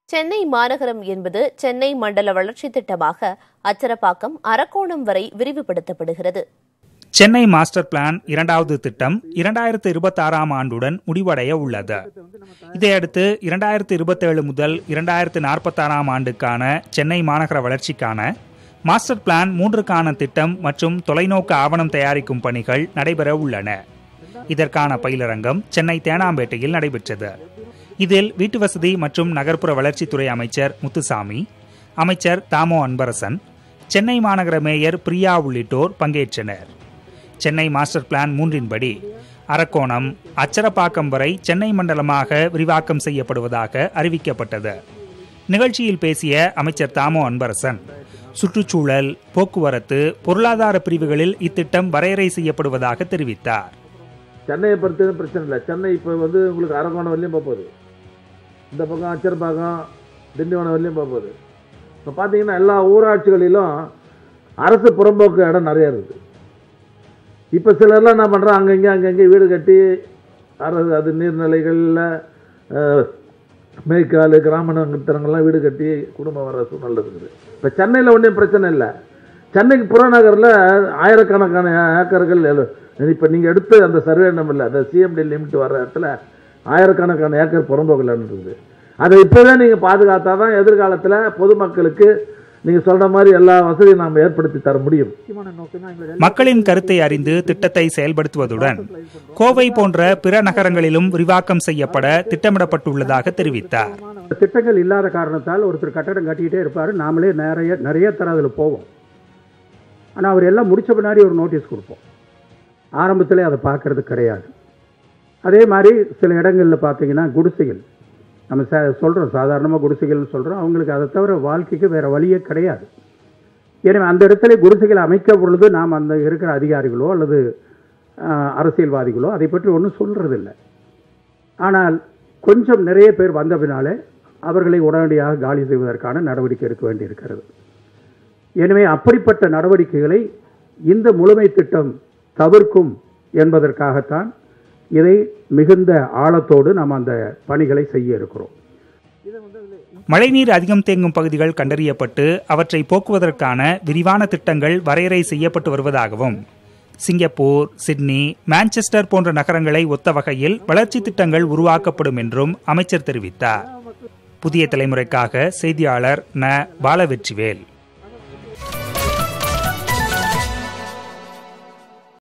சென்னை மாநகரம் என்பது சென்னை மண்டல வளர்ச்சி திட்டமாக அச்சரப்பாக்கம் அரக்கோணம் வரை விரிவுபடுத்தப்படுகிறது சென்னை மாஸ்டர் பிளான் இரண்டாவது திட்டம் இரண்டாயிரத்து இருபத்தாறாம் ஆண்டுடன் முடிவடைய உள்ளது இதையடுத்து இரண்டாயிரத்து இருபத்தேழு முதல் இரண்டாயிரத்து நாற்பத்தாறாம் ஆண்டுக்கான சென்னை மாநகர வளர்ச்சிக்கான மாஸ்டர் பிளான் மூன்றுக்கான திட்டம் மற்றும் தொலைநோக்கு ஆவணம் தயாரிக்கும் பணிகள் நடைபெற உள்ளன இதற்கான பயிலரங்கம் சென்னை தேனாம்பேட்டையில் நடைபெற்றது இதில் வீட்டுவசதி மற்றும் நகர்ப்புற வளர்ச்சித்துறை அமைச்சர் முத்துசாமி அமைச்சர் தாமோ அன்பரசன் சென்னை மாநகர மேயர் பிரியா உள்ளிட்டோர் பங்கேற்றனர் சென்னை மாஸ்டர் பிளான் மூன்றின்படி அரக்கோணம் அச்சரப்பாக்கம் வரை சென்னை மண்டலமாக விரிவாக்கம் செய்யப்படுவதாக அறிவிக்கப்பட்டது நிகழ்ச்சியில் பேசிய அமைச்சர் தாமோ அன்பரசன் சுற்றுச்சூழல் போக்குவரத்து பொருளாதார பிரிவுகளில் இத்திட்டம் வரையறை செய்யப்படுவதாக தெரிவித்தார் சென்னையை பொறுத்தவரை பிரச்சனை இல்லை சென்னை இப்போ வந்து உங்களுக்கு அரக்கோணம் வரலையும் போக போகுது இந்த பக்கம் அச்சரப்பாக்கம் திண்டிவனம் வரலையும் போக போகுது இப்போ பார்த்தீங்கன்னா எல்லா ஊராட்சிகளிலும் அரசு புறம்போக்கு இடம் நிறைய இருக்குது இப்போ சிலர்லாம் என்ன பண்ணுறாங்க அங்கங்கே அங்கங்கே வீடு கட்டி அரசு அது நீர்நிலைகளில் அஹ், மேய்க்கால் கிராம நகரத்தனங்கள்லாம் வீடு கட்டி குடும்பம் வர சூழ்நிலை இருக்குது இப்போ சென்னையில் ஒன்றும் பிரச்சனை இல்லை சென்னைக்கு புறநகரில் ஆயிரக்கணக்கான ஏக்கர்கள் இப்போ நீங்கள் எடுத்து அந்த சர்வே நம்பரில் அந்த சிஎம்டி லிமிட் வர இடத்துல ஆயிரக்கணக்கான ஏக்கர் புறம்போக்கில் இருக்குது அதை இப்போவே நீங்கள் பாதுகாத்தா தான் எதிர்காலத்தில் பொதுமக்களுக்கு நீங்கள் சொல்கிற மாதிரி எல்லா வசதியும் நாம் ஏற்படுத்தி தர முடியும் மக்களின் கருத்தை அறிந்து திட்டத்தை செயல்படுத்துவதுடன் கோவை போன்ற பிற நகரங்களிலும் விரிவாக்கம் செய்யப்பட திட்டமிடப்பட்டுள்ளதாக தெரிவித்தார் திட்டங்கள் இல்லாத காரணத்தால் ஒருத்தர் கட்டடம் கட்டிக்கிட்டே இருப்பார் நாமளே நிறைய நிறைய தர அதில் போவோம் ஆனால் அவர் எல்லாம் முடிச்ச பின்னாடி ஒரு நோட்டீஸ் கொடுப்போம் ஆரம்பத்திலே அதை பார்க்கறது கிடையாது அதே மாதிரி சில இடங்களில் பார்த்தீங்கன்னா குடிசைகள் நம்ம ச சொல்கிறோம் சாதாரணமாக குடிசைகள்னு சொல்கிறோம் அவங்களுக்கு அதை தவிர வாழ்க்கைக்கு வேறு வழியே கிடையாது எனவே அந்த இடத்துல குடிசைகள் அமைக்க பொழுது நாம் அந்த இருக்கிற அதிகாரிகளோ அல்லது ஆஹ், அரசியல்வாதிகளோ அதை பற்றி ஒன்றும் சொல்கிறதில்ல ஆனால் கொஞ்சம் நிறைய பேர் வந்த பின்னாலே அவர்களை உடனடியாக காலி செய்வதற்கான நடவடிக்கை எடுக்க வேண்டியிருக்கிறது எனவே அப்படிப்பட்ட நடவடிக்கைகளை இந்த முழுமை திட்டம் தவிர்க்கும் என்பதற்காகத்தான் இதை மிகுந்த ஆழத்தோடு நாம் அந்த பணிகளை செய்ய இருக்கிறோம் மழைநீர் அதிகம் தேங்கும் பகுதிகள் கண்டறியப்பட்டு அவற்றை போக்குவதற்கான விரிவான திட்டங்கள் வரையறை செய்யப்பட்டு வருவதாகவும் சிங்கப்பூர் சிட்னி மான்செஸ்டர் போன்ற நகரங்களை ஒத்த வகையில் வளர்ச்சி திட்டங்கள் உருவாக்கப்படும் என்றும் அமைச்சர் தெரிவித்தார் புதிய தலைமுறைக்காக செய்தியாளர் ந பாலவெற்றிவேல்